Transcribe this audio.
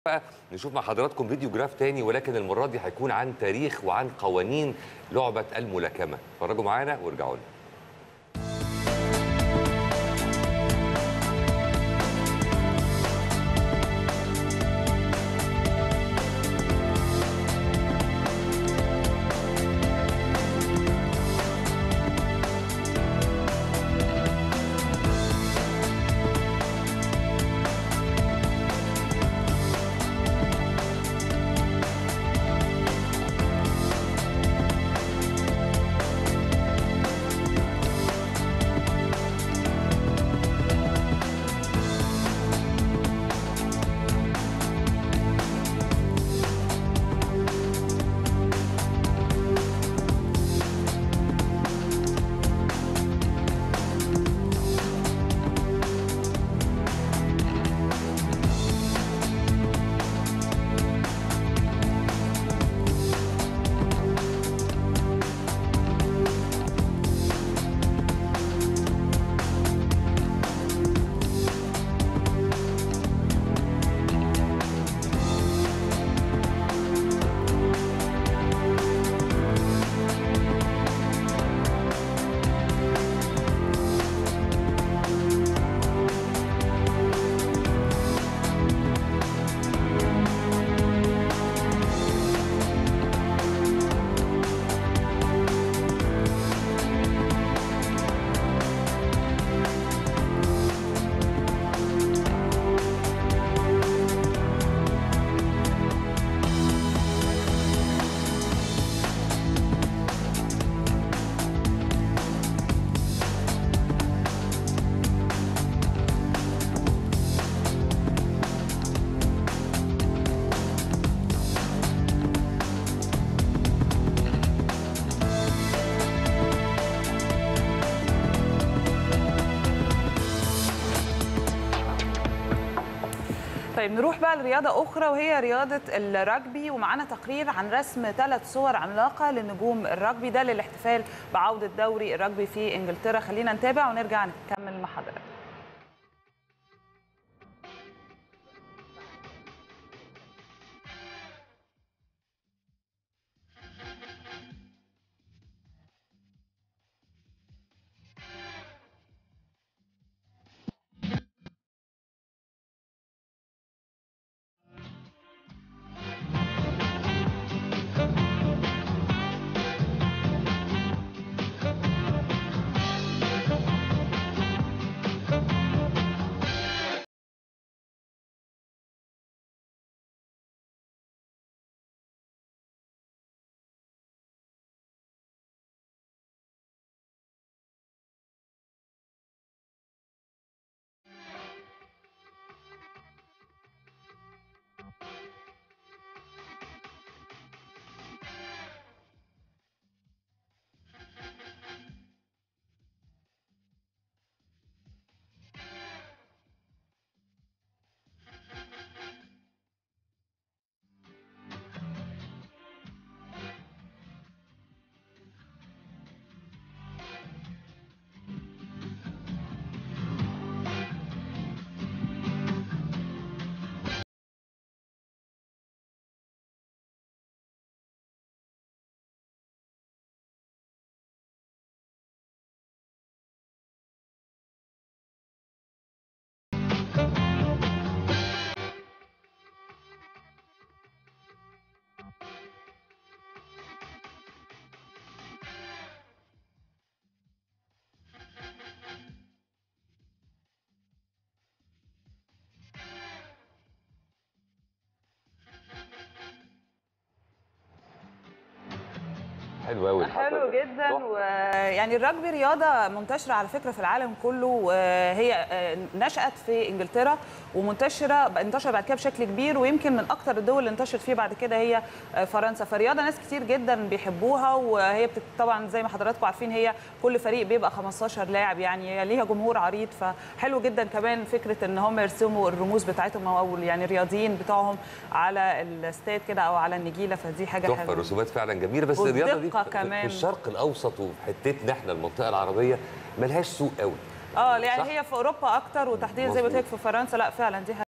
بقى نشوف مع حضراتكم فيديو جراف تاني ولكن المره دي هيكون عن تاريخ وعن قوانين لعبه الملاكمه اتفرجوا معانا وارجعوا لنا طيب نروح بقى لرياضة أخرى وهي رياضة الرجبي ومعانا تقرير عن رسم ثلاث صور عملاقة لنجوم الرجبي ده للاحتفال بعودة دوري الرجبي في إنجلترا خلينا نتابع ونرجع نكمل مع حضرتك حلو قوي حلو جدا ويعني الرجبي رياضه منتشره على فكره في العالم كله وهي نشات في انجلترا ومنتشره انتشر بعد كده بشكل كبير ويمكن من اكثر الدول اللي انتشرت فيه بعد كده هي فرنسا فرياضه ناس كتير جدا بيحبوها وهي بت... طبعا زي ما حضراتكم عارفين هي كل فريق بيبقى 15 لاعب يعني ليها جمهور عريض فحلو جدا كمان فكره ان هم يرسموا الرموز بتاعتهم او يعني الرياضيين بتوعهم على الاستاد كده او على النجيله فدي حاجه تحفه حلوه الرسومات فعلا جميله بس الرياضه دي والدقة في- كمان. في الشرق الاوسط وفي حتتنا احنا المنطقه العربيه ملهاش سوق قوي اه يعني صح؟ هي في اوروبا اكتر وتحديدا زي ما قلت لك مظبوط. في فرنسا لا فعلا دي